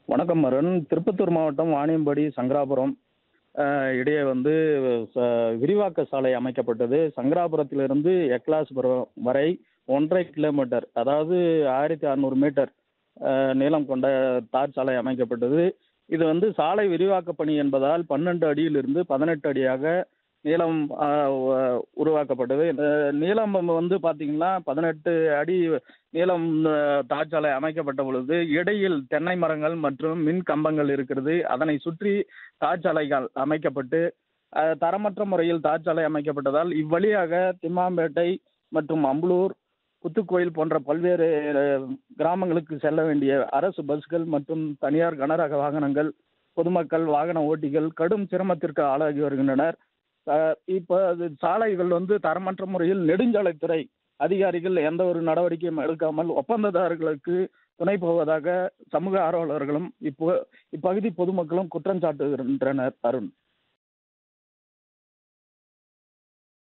வணக்கம் அருண் திருப்பத்தூர் மாவட்டம் வாணியம்பாடி சங்கராபுரம் அஹ், இடையே வந்து ச- விரிவாக்க சாலை அமைக்கப்பட்டது சங்கராபுரத்திலிருந்து எக்லாஸ்புரம் வரை ஒன்றரை கிலோமீட்டர் அதாவது ஆயிரத்தி அறநூறு மீட்டர் அஹ், நீளம் கொண்ட தார் சாலை அமைக்கப்பட்டது இது வந்து சாலை விரிவாக்க பணி என்பதால் பன்னெண்டு அடியிலிருந்து பதினெட்டு அடியாக நீளம் அஹ், உ- உருவாக்கப்பட்டது இந்த நீளம் வந்து பார்த்தீங்கன்னா பதினெட்டு அடி நீளம் அஹ், தார் சாலை அமைக்கப்பட்ட பொழுது இடையில் தென்னை மரங்கள் மற்றும் மின் கம்பங்கள் இருக்கிறது அதனை சுற்றி தார் சாலைகள் அமைக்கப்பட்டு அஹ், தரமற்ற முறையில் தார் சாலை அமைக்கப்பட்டதால் இவ்வழியாக திம்மாம்பேட்டை மற்றும் அம்பலூர் புத்துக்கோயில் போன்ற பல்வேறு அஹ், கிராமங்களுக்கு செல்ல வேண்டிய அரசு பஸ்கள் மற்றும் தனியார் கனரக வாகனங்கள் பொதுமக்கள் வாகன ஓட்டிகள் கடும் சிரமத்திற்கு ஆளாகி வருகின்றனர் அஹ், இப்போ அது சாலைகள் வந்து தரமற்ற முறையில் நெடுஞ்சாலைத்துறை அதிகாரிகள் எந்த ஒரு நடவடிக்கையும் எடுக்காமல் ஒப்பந்ததாரர்களுக்கு துணை போவதாக சமூக ஆர்வலர்களும் இப்போ இப்பகுதி பொதுமக்களும் குற்றம் சாட்டுகின்றனர் அருண்